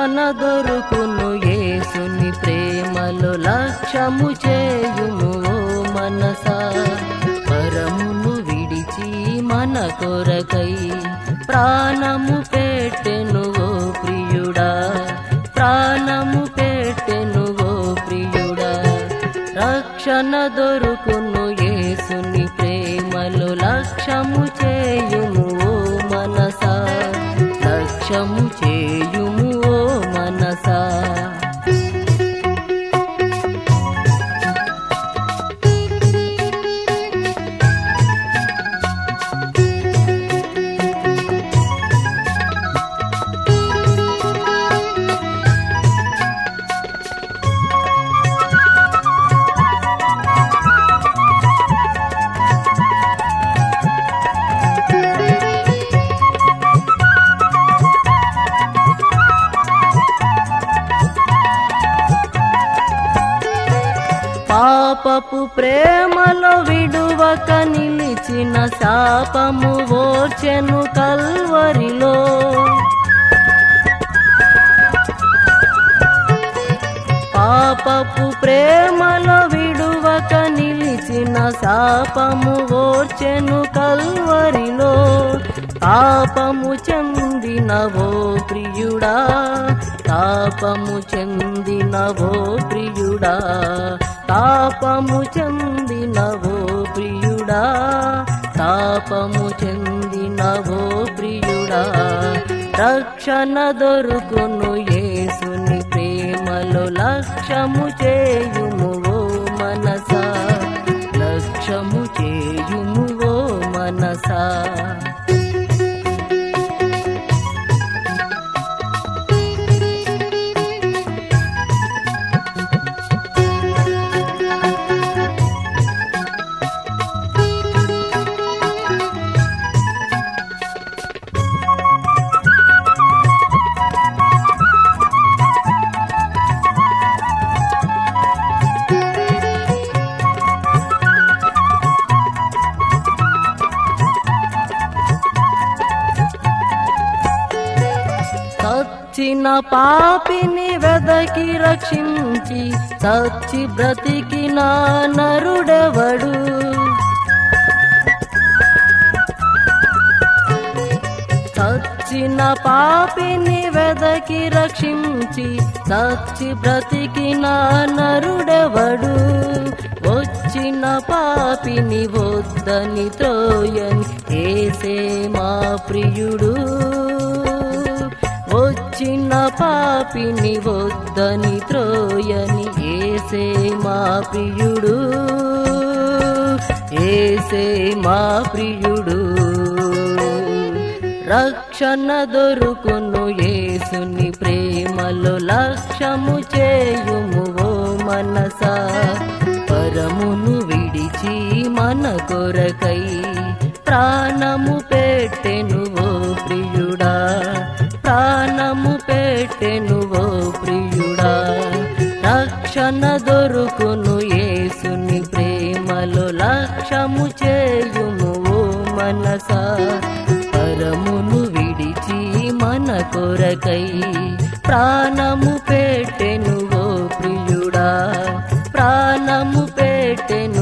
రక్షణ దొరుకును యేసుని ప్రేమలో లక్ష్యము చేయుము ఓ మనసా పరమును విడిచి మన కొరకై ప్రాణము పెట్టెను ఓ ప్రియుడా ప్రాణము పెట్టెను ఓ ప్రియుడా రక్షణ దొరుకును యేసుని ప్రేమలో లక్ష్యము చేయుము ఓ మనసా లక్ష్యము చేయుము ఓ మనసా పాపపు ప్రేమలో విడువక నిలిచిన శాపము ఓర్చెను కల్వరిలో పాపపు ప్రేమలో విడువక నిలిచిన శాపము ఓర్చెను కల్వరిలో పాపము చెందినవో ప్రియుడా తాపము చెందినవో ప్రియుడా తాపము చెందినవో ప్రియుడా తాపము చెందినవో ప్రియుడా రక్షణ దొరుకును యేసుని ప్రేమలో లక్ష్యము చేయుము ఓ మనసా లక్ష్యము చేయుము ఓ మనసా చచ్చిన పాపిని వెదకి రక్షించి చచ్చి బ్రతికిన నరుడెవడు చచ్చిన పాపిని వెదకి రక్షించి చచ్చి బ్రతికిన నరుడెవడు వచ్చిన పాపిని వద్దని త్రోయని ఏసే మా ప్రియుడు వచ్చిన పాపిని వద్దని త్రోయని ఏసే మా ప్రియుడు ఏసే మా ప్రియుడు రక్షణ దొరుకును యేసుని ప్రేమలో లక్ష్యము చేయుము ఓ మనసా పరమును విడిచి మన కొరకై ప్రాణము పెట్టెను ఓ ప్రియుడా ప్రాణము పెట్టెను ఓ ప్రియుడా రక్షణ దొరుకును యేసుని ప్రేమలో లక్ష్యము చేయుము ఓ మనసా పరమును విడిచి మన కొరకై ప్రాణము పెట్టెను ఓ ప్రియుడా ప్రాణము పెట్టెను